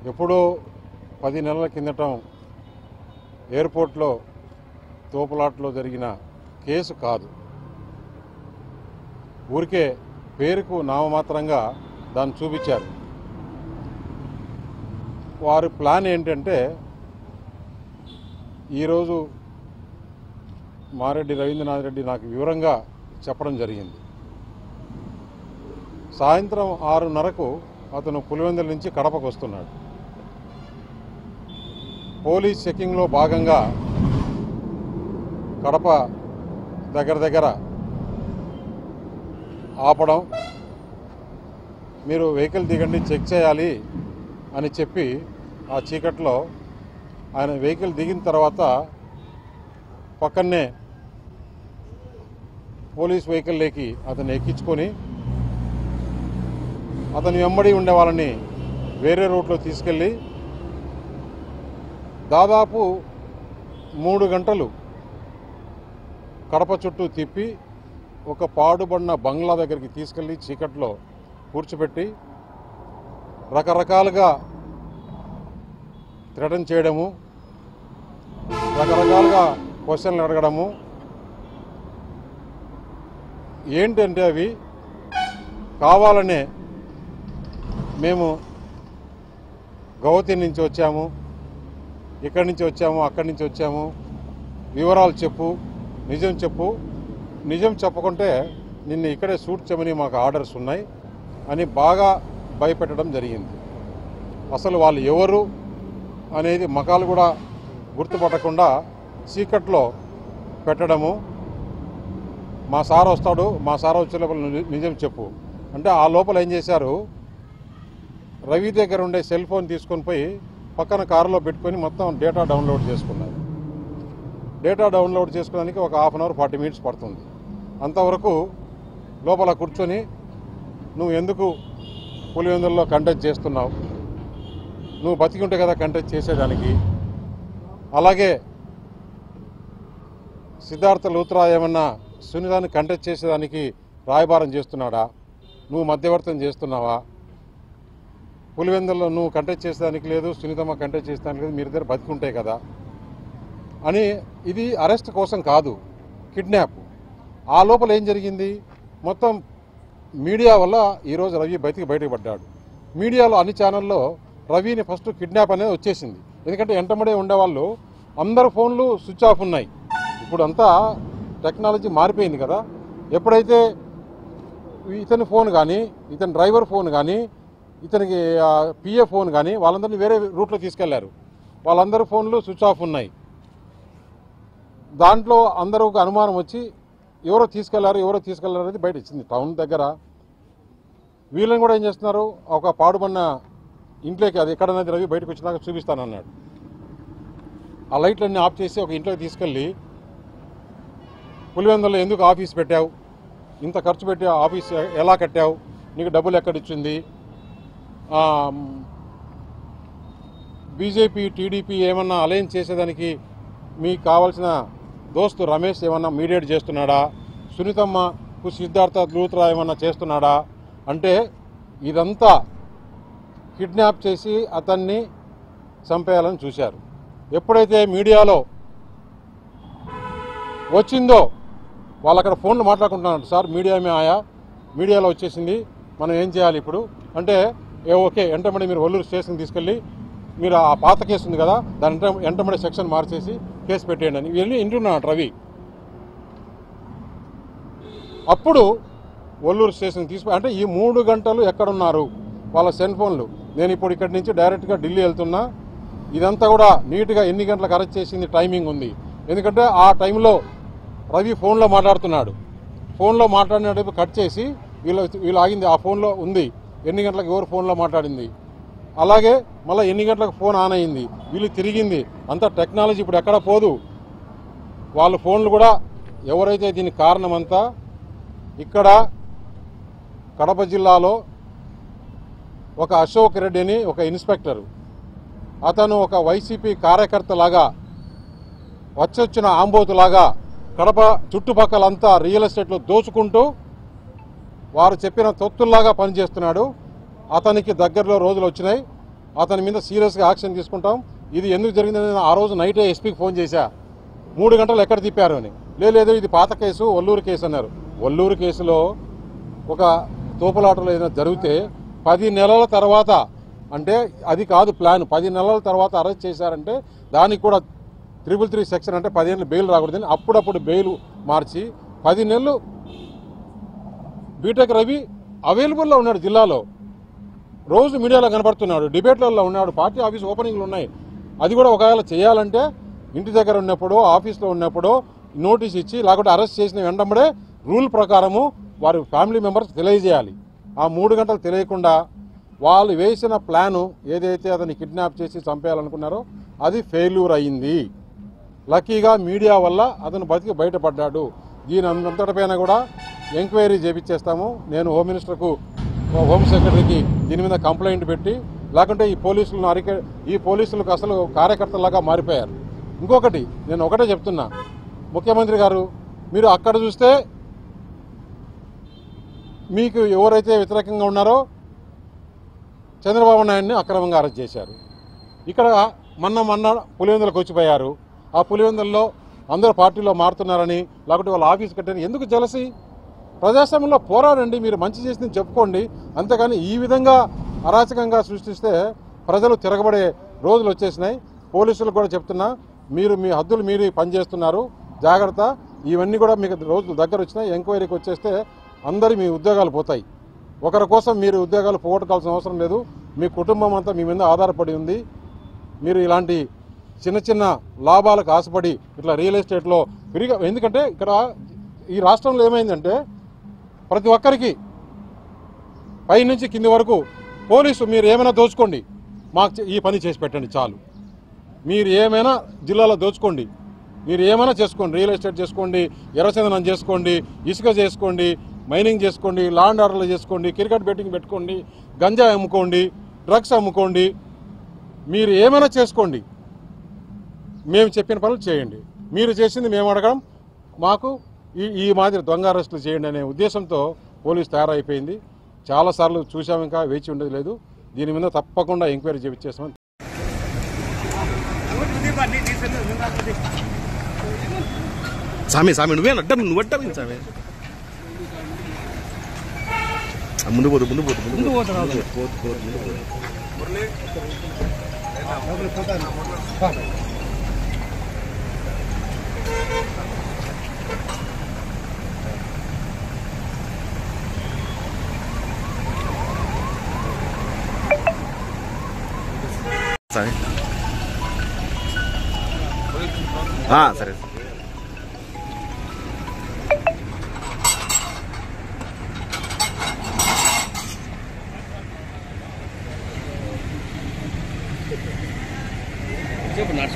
ఎప్పుడో పది నెలల కిందటం ఎయిర్పోర్ట్లో తోపులాట్లో జరిగిన కేసు కాదు ఊరికే పేరుకు నామమాత్రంగా దాన్ని చూపించారు వారి ప్లాన్ ఏంటంటే ఈరోజు మారెడ్డి రవీంద్రనాథ్ రెడ్డి నాకు వివరంగా చెప్పడం జరిగింది సాయంత్రం ఆరున్నరకు అతను పులివెందుల నుంచి కడపకు వస్తున్నాడు పోలీస్ చెకింగ్లో భాగంగా కడప దగ్గర దగ్గర ఆపడం మీరు వెహికల్ దిగండి చెక్ చేయాలి అని చెప్పి ఆ చీకట్లో ఆయన వెహికల్ దిగిన తర్వాత పక్కనే పోలీస్ వెహికల్లోకి అతన్ని ఎక్కించుకొని అతని వెంబడి ఉండే వాళ్ళని వేరే రూట్లో తీసుకెళ్ళి దాదాపు మూడు గంటలు కడప చుట్టూ తిప్పి ఒక పాడుబడిన బంగ్లా దగ్గరికి తీసుకెళ్ళి చీకట్లో కూర్చోబెట్టి రకరకాలుగా థ్రెటన్ చేయడము రకరకాలుగా క్వశ్చన్లు అడగడము ఏంటంటే అవి కావాలనే మేము గౌతి నుంచి వచ్చాము ఇక్కడి నుంచి వచ్చాము అక్కడి నుంచి వచ్చాము వివరాలు చెప్పు నిజం చెప్పు నిజం చెప్పకుంటే నిన్ను ఇక్కడే షూట్ చేయమని మాకు ఆర్డర్స్ ఉన్నాయి అని బాగా భయపెట్టడం జరిగింది అసలు వాళ్ళు ఎవరు అనేది మకాలు కూడా గుర్తుపట్టకుండా చీకట్లో పెట్టడము మా సార్ వస్తాడు మా సార్ వచ్చే లోపల ని- నిజం చెప్పు అంటే ఆ లోపల ఏం చేశారు రవి దగ్గర ఉండే సెల్ ఫోన్ తీసుకొని పోయి పక్కన కారులో పెట్టుకొని మొత్తం డేటా డౌన్లోడ్ చేసుకున్నారు డేటా డౌన్లోడ్ చేసుకోవడానికి ఒక half an hour forty minutes పడుతుంది అంతవరకు లోపల కూర్చొని నువ్వు ఎందుకు పులివెందుల్లో కంటెస్ట్ చేస్తున్నావు నువ్వు బతికి ఉంటే కదా కంటెస్ట్ చేసేదానికి అలాగే సిద్ధార్థ లూత్రా ఏమన్నా సునీతాన్ని కంటెస్ట్ చేసేదానికి రాయబారం చేస్తున్నాడా నువ్వు మధ్యవర్తం చేస్తున్నావా పులివెందుల్లో నువ్వు కంటెస్ట్ చేసేదానికి లేదు సునీతమ్మ కంటెస్ట్ చేసేదానికి లేదు మీరిద్దరు బతికుంటే కదా అని ఇది అరెస్ట్ కోసం కాదు కిడ్నాప్ ఆ లోపల ఏం జరిగింది మొత్తం మీడియా వల్ల ఈరోజు రవి బయటికి బయటకు పడ్డాడు మీడియాలో అన్ని ఛానల్లో రవిని ఫస్ట్ కిడ్నాప్ అనేది వచ్చేసింది ఎందుకంటే ఎంటమడే ఉండేవాళ్ళు అందరు ఫోన్లు స్విచ్ ఆఫ్ ఉన్నాయి ఇప్పుడు అంతా టెక్నాలజీ మారిపోయింది కదా ఎప్పుడైతే ఇతని ఫోన్ కానీ ఇతని డ్రైవర్ ఫోన్ కానీ ఇతనికి పిఏ ఫోన్ కానీ వాళ్ళందరినీ వేరే రూట్లో తీసుకెళ్లారు వాళ్ళందరి ఫోన్లు స్విచ్ ఆఫ్ ఉన్నాయి దాంట్లో అందరూ ఒక అనుమానం వచ్చి ఎవరో తీసుకెళ్లారు ఎవరో తీసుకెళ్లారు అనేది బయట ఇచ్చింది టౌన్ దగ్గర వీళ్ళని కూడా ఏం చేస్తున్నారు ఒక పాడుబడిన ఇంట్లోకి అది ఎక్కడన్నది రవి బయటకు వచ్చినాక చూపిస్తానన్నాడు ఆ లైట్లన్నీ ఆఫ్ చేసి ఒక ఇంట్లోకి తీసుకెళ్ళి పులివెందులో ఎందుకు ఆఫీస్ పెట్టావు ఇంత ఖర్చు పెట్టి ఆ ఆఫీస్ ఎ- ఎలా కట్టావు నీకు డబ్బులు ఎక్కడిచ్చింది బీజేపీ టీడీపీ ఏమన్నా అలయన్స్ చేసేదానికి మీకు కావాల్సిన దోస్తు రమేష్ ఏమన్నా మీడియేట్ చేస్తున్నాడా సునీతమ్మకు సిద్ధార్థ లూత్రా ఏమన్నా చేస్తున్నాడా అంటే ఇదంతా కిడ్నాప్ చేసి అతన్ని చంపేయాలని చూశారు ఎప్పుడైతే మీడియాలో వచ్చిందో వాళ్ళు అక్కడ ఫోన్లు మాట్లాడుకుంటున్నారు సార్ మీడియా మే ఆయా మీడియాలో వచ్చేసింది మనం ఏం చేయాలి ఇప్పుడు అంటే ఏ ఓకే ఎంటమడి మీరు ఒల్లూరు స్టేషన్ తీసుకెళ్ళి మీరు ఆ పాత కేసు ఉంది కదా దాని ఎంట ఎంటమడి సెక్షన్ మార్చేసి కేసు పెట్టేయండి అని ఇవన్నీ వింటున్నాడు రవి అప్పుడు ఒల్లూరు స్టేషన్ తీసుకు అంటే ఈ మూడు గంటలు ఎక్కడున్నారు వాళ్ళ సెల్ ఫోన్లు నేను ఇప్పుడు ఇక్కడి నుంచి డైరెక్ట్గా ఢిల్లీ వెళ్తున్నా ఇదంతా కూడా నీట్గా ఎన్ని గంటలకు అరెస్ట్ చేసింది టైమింగ్ ఉంది ఎందుకంటే ఆ టైంలో రవి ఫోన్లో మాట్లాడుతున్నాడు ఫోన్లో మాట్లాడినప్పుడు కట్ చేసి వీళ్ళు వీళ్ళు ఆగింది ఆ ఫోన్లో ఉంది ఎన్ని గంటలకు ఎవరు ఫోన్లో మాట్లాడింది అలాగే మళ్ళీ ఎన్ని గంటలకు ఫోన్ ఆన్ అయింది వీళ్ళు తిరిగింది అంతా టెక్నాలజీ ఇప్పుడు ఎక్కడ పోదు వాళ్ళ ఫోన్లు కూడా ఎవరైతే దీనికి కారణమంతా ఇక్కడ కడప జిల్లాలో ఒక అశోక్ రెడ్డి అని ఒక ఇన్స్పెక్టరు అతను ఒక వైసీపీ కార్యకర్తలాగా వచ్చొచ్చిన ఆంబోతులాగా కడప చుట్టుపక్కలంతా రియల్ ఎస్టేట్లో దోచుకుంటూ వారు చెప్పిన తొత్తుల్లాగా పనిచేస్తున్నాడు అతనికి దగ్గరలో రోజులు వచ్చినాయి అతని మీద సీరియస్గా యాక్షన్ తీసుకుంటాం ఇది ఎందుకు జరిగిందని నేను ఆ రోజు నైటే ఎస్పీకి ఫోన్ చేశా మూడు గంటలు ఎక్కడ తిప్పారు అని "లే- లేదు ఇది పాత కేసు ఒల్లూరు కేసు అన్నారు ఒల్లూరు కేసులో ఒక తోపులాటలు ఏదైనా జరిగితే పది నెలల తర్వాత అంటే అది కాదు ప్లాన్ పది నెలల తర్వాత అరెస్ట్ చేశారంటే దానికి కూడా త్రిబుల్ త్రీ సెక్షన్ అంటే పదిహేను బెయిల్ రాకూడదని అప్పుడప్పుడు బెయిల్ మార్చి పది నెలలు బీటెక్ రవి అవైలబుల్లో ఉన్నాడు జిల్లాలో రోజు మీడియాలో కనపడుతున్నాడు డిబేట్లలో ఉన్నాడు పార్టీ ఆఫీస్ ఓపెనింగ్లు ఉన్నాయి అది కూడా ఒకవేళ చేయాలంటే ఇంటి దగ్గర ఉన్నప్పుడు ఆఫీస్లో ఉన్నప్పుడు నోటీస్ ఇచ్చి లేకుంటే అరెస్ట్ చేసిన వెంటనే రూల్ ప్రకారము వారి ఫ్యామిలీ మెంబర్స్ తెలియజేయాలి ఆ మూడు గంటలు తెలియకుండా వాళ్ళు వేసిన ప్లాను ఏదైతే అతన్ని కిడ్నాప్ చేసి చంపేయాలనుకున్నారో అది ఫెయిల్యూర్ అయ్యింది లక్కీగా మీడియా వల్ల అతను బతికి బయటపడ్డాడు దీని అంతటిపైన కూడా ఎంక్వైరీ చేపించేస్తాము నేను హోమ్ మినిస్టర్కు హోమ్ సెక్రటరీకి దీని మీద కంప్లైంట్ పెట్టి లేకుంటే ఈ పోలీసులను అరిక ఈ పోలీసులకు అసలు కార్యకర్తలాగా మారిపోయారు ఇంకొకటి నేను ఒకటే చెప్తున్నా ముఖ్యమంత్రి గారు మీరు అక్కడ చూస్తే మీకు ఎవరైతే వ్యతిరేకంగా ఉన్నారో చంద్రబాబు నాయుడిని అక్రమంగా అరెస్ట్ చేశారు ఇక్కడ మొన్న మొన్న పులివెందులకు వచ్చిపోయారు ఆ పులివెందుల్లో అందరూ పార్టీలో మారుతున్నారని లేకుంటే వాళ్ళ ఆఫీస్ కట్టారని ఎందుకు జలసి ప్రజాస్వామ్యంలో పోరాడండి మీరు మంచి చేసింది చెప్పుకోండి అంతేగాని ఈ విధంగా అరాచకంగా సృష్టిస్తే ప్రజలు తిరగబడే రోజులు వచ్చేసినాయి పోలీసులు కూడా చెప్తున్నా మీరు మీ హద్దులు మీరు పనిచేస్తున్నారు జాగ్రత్త ఇవన్నీ కూడా మీకు రోజులు దగ్గర వచ్చినాయి ఎంక్వైరీకి వచ్చేస్తే అందరి మీ ఉద్యోగాలు పోతాయి ఒకరి కోసం మీరు ఉద్యోగాలు పోగొట్టుకోవాల్సిన అవసరం లేదు మీ కుటుంబం అంతా మీ మీద ఆధారపడి ఉంది మీరు ఇలాంటి చిన్న చిన్న లాభాలకు ఆశపడి ఇట్లా రియల్ ఎస్టేట్లో విరిగా ఎందుకంటే ఇక్కడ ఈ రాష్ట్రంలో ఏమైందంటే ప్రతి ఒక్కరికి పై నుంచి కింది వరకు పోలీసు మీరు ఏమైనా దోచుకోండి మాకు చే- ఈ పని చేసి పెట్టండి చాలు మీరు ఏమైనా జిల్లాలో దోచుకోండి మీరు ఏమైనా చేసుకోండి రియల్ ఎస్టేట్ చేసుకోండి ఎర్రచందనం చేసుకోండి ఇసుక చేసుకోండి మైనింగ్ చేసుకోండి లాండ్ ఆర్డర్లు చేసుకోండి క్రికెట్ బెట్టింగ్ పెట్టుకోండి గంజా అమ్ముకోండి డ్రగ్స్ అమ్ముకోండి మీరు ఏమైనా చేసుకోండి మేము చెప్పిన పనులు చేయండి మీరు చేసింది మేము అడగడం మాకు ఈ ఈ మాదిరి దొంగ అరెస్టులు చేయండి అనే ఉద్దేశంతో పోలీస్ తయారైపోయింది చాలాసార్లు చూసాం ఇంకా వేచి ఉండేది లేదు దీని మీద తప్పకుండా ఎంక్వైరీ చేపించేస్తామని సామి సామి నువ్వే అడ్డం నువ్వు అడ్డం సామి ఆ, ముందు పోదు ముందు పోదు ముందు పోదు పోదు, పోదు, పోదు, ముందు పోదు సామి ఆ, సరే